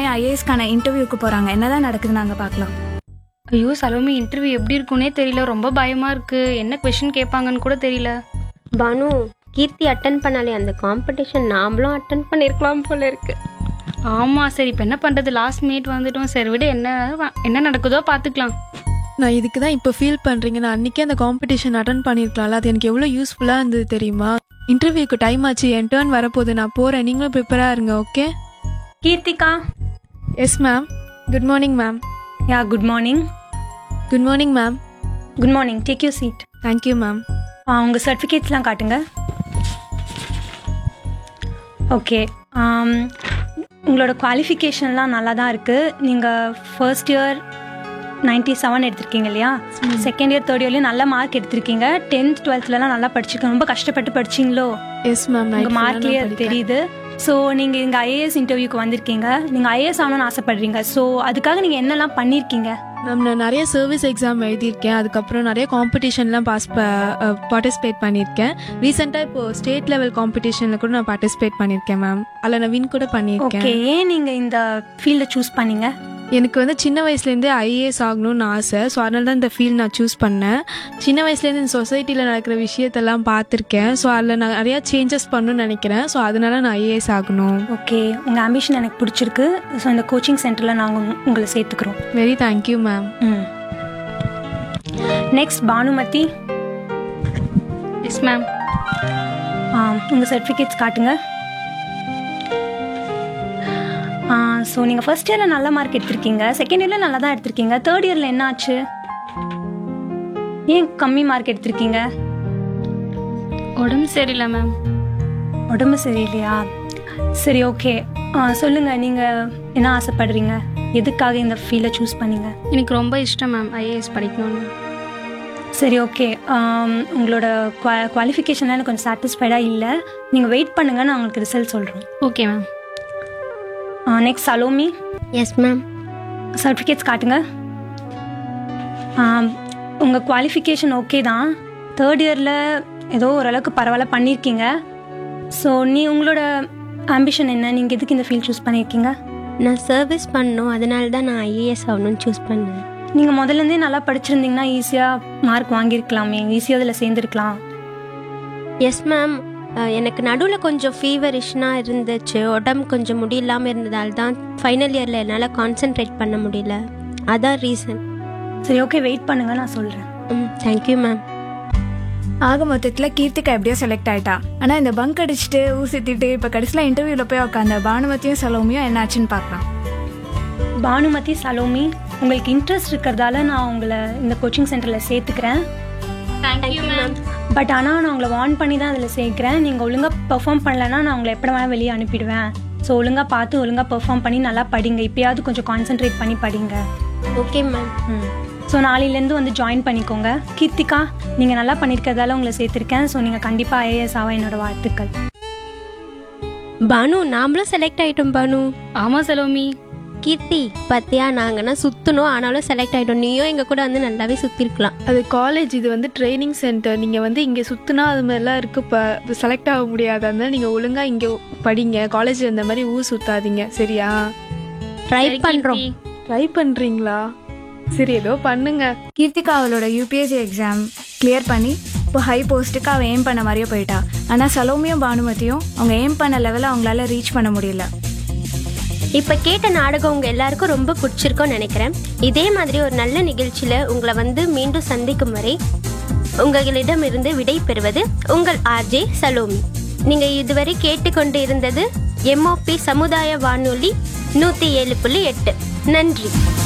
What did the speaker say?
சலோமியும் ஐஏஎஸ்க்கான இன்டர்வியூக்கு போகிறாங்க என்னதான் நடக்குது நாங்கள் பார்க்கலாம் ஐயோ சலோமி இன்டர்வியூ எப்படி இருக்குன்னே தெரியல ரொம்ப பயமா இருக்கு என்ன கொஷின் கேட்பாங்கன்னு கூட தெரியல பானு கீர்த்தி அட்டன் பண்ணாலே அந்த காம்படிஷன் நாமளும் அட்டன் பண்ணியிருக்கலாம் போல இருக்கு ஆமா சரி இப்போ என்ன பண்றது லாஸ்ட் மினிட் வந்துட்டோம் சரி விட என்ன என்ன நடக்குதோ பார்த்துக்கலாம் நான் இதுக்கு தான் இப்போ ஃபீல் பண்ணுறீங்க நான் அன்றைக்கே அந்த காம்படிஷன் அட்டன் பண்ணியிருக்கலாம்ல அது எனக்கு எவ்வளோ யூஸ்ஃபுல்லாக இருந்தது தெரியுமா இன்டர்வியூக்கு டைம் ஆச்சு என் டேர்ன் வரப்போகுது நான் போகிறேன் நீங்களும் ப்ரிப்பேராக இருங்க okay Keerthika yes ma'am good morning ma'am yeah good morning good morning ma'am good morning take you seat thank you ma'am உங்கள் சர்டிஃபிகேட்ஸ்லாம் காட்டுங்க ஓகே உங்களோட குவாலிஃபிகேஷன்லாம் நல்லா தான் இருக்குது நீங்கள் ஃபர்ஸ்ட் இயர் நைன்டி செவன் எடுத்திருக்கீங்க இல்லையா செகண்ட் இயர் தேர்ட் இயர்லேயும் நல்ல மார்க் எடுத்திருக்கீங்க டென்த் டுவெல்த்லலாம் நல்லா படிச்சிருக்கீங்க ரொம்ப கஷ்டப்பட்டு படிச்சிங்களோ எஸ் மேம் உங்கள் மார்க்லேயே அது தெரியுது ஸோ நீங்கள் இங்கே ஐஏஎஸ் இன்டர்வியூக்கு வந்திருக்கீங்க நீங்கள் ஐஏஎஸ் ஆகணும்னு ஆசைப்படுறீங்க ஸோ அதுக்காக நீங்கள் என்னெல்லாம் பண்ணியிருக்கீங்க மேம் நான் நிறைய சர்வீஸ் எக்ஸாம் எழுதியிருக்கேன் அதுக்கப்புறம் நிறைய காம்படிஷன்லாம் பாஸ் பார்ட்டிசிபேட் பண்ணியிருக்கேன் ரீசெண்டாக இப்போ ஸ்டேட் லெவல் காம்படிஷனில் கூட நான் பார்ட்டிசிபேட் பண்ணியிருக்கேன் மேம் அதில் நான் வின் கூட பண்ணியிருக்கேன் ஓகே ஏன் நீங்கள் இந்த ஃபீல்டை சூஸ் பண்ணீங்க எனக்கு வந்து சின்ன வயசுலேருந்தே ஐஏஎஸ் ஆகணும்னு ஆசை ஸோ அதனால தான் இந்த ஃபீல்ட் நான் சூஸ் பண்ணேன் சின்ன வயசுலேருந்து இந்த சொசைட்டியில் நடக்கிற விஷயத்தெல்லாம் பார்த்துருக்கேன் ஸோ அதில் நான் நிறையா சேஞ்சஸ் பண்ணணும்னு நினைக்கிறேன் ஸோ அதனால நான் ஐஏஎஸ் ஆகணும் ஓகே உங்கள் ஆம்பிஷன் எனக்கு பிடிச்சிருக்கு ஸோ இந்த கோச்சிங் சென்டரில் நாங்கள் உங்களை சேர்த்துக்கிறோம் very thank you ma'am hmm next Bhanumathi yes ma'am உங்கள் சர்டிஃபிகேட்ஸ் காட்டுங்க ஸோ நீங்கள் ஃபர்ஸ்ட் இயரில் நல்ல மார்க் எடுத்திருக்கீங்க செகண்ட் இயரில் நல்லா தான் எடுத்திருக்கீங்க தேர்ட் இயரில் என்ன ஆச்சு ஏன் கம்மி மார்க் எடுத்திருக்கீங்க உடம்பு சரியில்லை மேம் உடம்பு சரியில்லையா சரி ஓகே சொல்லுங்கள் நீங்கள் என்ன ஆசைப்படுறீங்க எதுக்காக இந்த ஃபீல்டை சூஸ் பண்ணீங்க எனக்கு ரொம்ப இஷ்டம் மேம் ஐஏஎஸ் படிக்கணும்னு சரி ஓகே உங்களோட குவா குவாலிஃபிகேஷன்லாம் எனக்கு கொஞ்சம் சாட்டிஸ்ஃபைடாக இல்லை நீங்கள் வெயிட் பண்ணுங்கள் நான் உங்களுக்கு ரிசல்ட் சொல்கிறோம் okay ma'am next Salomi yes ma'am certificates காட்டுங்க உங்கள் குவாலிஃபிகேஷன் ஓகே தான் தேர்ட் இயரில் ஏதோ ஓரளவுக்கு பரவாயில்ல பண்ணியிருக்கீங்க ஸோ நீ உங்களோட ஆம்பிஷன் என்ன நீங்கள் எதுக்கு இந்த ஃபீல்ட் சூஸ் பண்ணியிருக்கீங்க நான் சர்வீஸ் பண்ணணும் அதனால தான் நான் ஐஏஎஸ் ஆகணும்னு சூஸ் பண்ணேன் நீங்கள் முதல்லேருந்தே நல்லா படிச்சிருந்தீங்கன்னா ஈஸியாக மார்க் வாங்கியிருக்கலாமே ஈஸியாக அதில் சேர்ந்துருக்கலாம் எஸ் மேம் எனக்கு நடுவில் கொஞ்சம் ஃபீவரிஷ்னாக இருந்துச்சு உடம்பு கொஞ்சம் முடியலாமல் இருந்ததால் தான் ஃபைனல் இயரில் என்னால் கான்சென்ட்ரேட் பண்ண முடியல அதான் ரீசன் சரி ஓகே வெயிட் பண்ணுங்க நான் சொல்கிறேன் ம் தேங்க்யூ மேம் ஆக மொத்தத்தில் கீர்த்திகா எப்படியோ செலக்ட் ஆயிட்டா ஆனால் இந்த பங்க் அடிச்சுட்டு ஊசித்திட்டு இப்போ கடைசியில் இன்டர்வியூவில் போய் உட்காந்த பானுமதியும் சலோமியும் என்னாச்சுன்னு பார்க்கலாம் பானுமதி சலோமி உங்களுக்கு இன்ட்ரெஸ்ட் இருக்கிறதால நான் உங்களை இந்த கோச்சிங் சென்டரில் சேர்த்துக்கிறேன் தேங்க்யூ மேம் பட் ஆனால் நான் உங்களை வார்ன் பண்ணி தான் அதில் சேர்க்குறேன் நீங்கள் ஒழுங்காக பெர்ஃபார்ம் பண்ணலன்னா நான் உங்களை எப்படி வேணால் வெளியே அனுப்பிடுவேன் ஸோ ஒழுங்காக பார்த்து ஒழுங்காக பெர்ஃபார்ம் பண்ணி நல்லா படிங்க இப்பயாவது கொஞ்சம் கான்சென்ட்ரேட் பண்ணி படிங்க ஓகே மேம் ம் ஸோ நாளையிலேருந்து வந்து ஜாயின் பண்ணிக்கோங்க கீர்த்திகா நீங்கள் நல்லா பண்ணியிருக்கிறதால உங்களை சேர்த்துருக்கேன் ஸோ நீங்கள் கண்டிப்பாக ஐஏஎஸ் ஆக என்னோட வாழ்த்துக்கள் பானு நாமளும் செலக்ட் ஆயிட்டோம் பானு ஆமா சலோமி கீர்த்தி பத்தியா நாங்கன்னா சுற்றணும் ஆனாலும் செலக்ட் ஆயிட்டோம் நீயும் எங்கள் கூட வந்து நல்லாவே சுற்றிருக்கலாம் அது காலேஜ் இது வந்து ட்ரைனிங் சென்டர் நீங்கள் வந்து இங்கே சுற்றினா அது மாதிரிலாம் இருக்கு இப்போ செலக்ட் ஆக முடியாது அதனால நீங்கள் ஒழுங்காக இங்கே படிங்க காலேஜில் இந்த மாதிரி ஊர் சுத்தாதீங்க சரியா ட்ரை சரி, பண்ணுறோம் கீர்த்தி. ட்ரை பண்ணுறீங்களா சரி ஏதோ பண்ணுங்க கீர்த்திகா அவளோட யூபிஎஸ்சி எக்ஸாம் கிளியர் பண்ணி இப்போ ஹை போஸ்ட்டுக்கு அவள் எய்ம் பண்ண மாதிரியே போயிட்டா ஆனால் சலோமியும் பானுமதியும் அவங்க எய்ம் பண்ண லெவலில் அவங்களால ரீச் பண்ண முடியல இப்போ கேட்ட நாடகம் உங்கள் எல்லாருக்கும் ரொம்ப பிடிச்சிருக்கும்னு நினைக்கிறேன் இதே மாதிரி ஒரு நல்ல நிகழ்ச்சியில் உங்களை வந்து மீண்டும் சந்திக்கும் வரை உங்களிடமிருந்து விடை பெறுவது உங்கள் ஆர்ஜே சலோமி நீங்கள் இதுவரை கேட்டுக்கொண்டு இருந்தது எம்ஓபி சமுதாய வானொலி நூற்றி ஏழு புள்ளி எட்டு நன்றி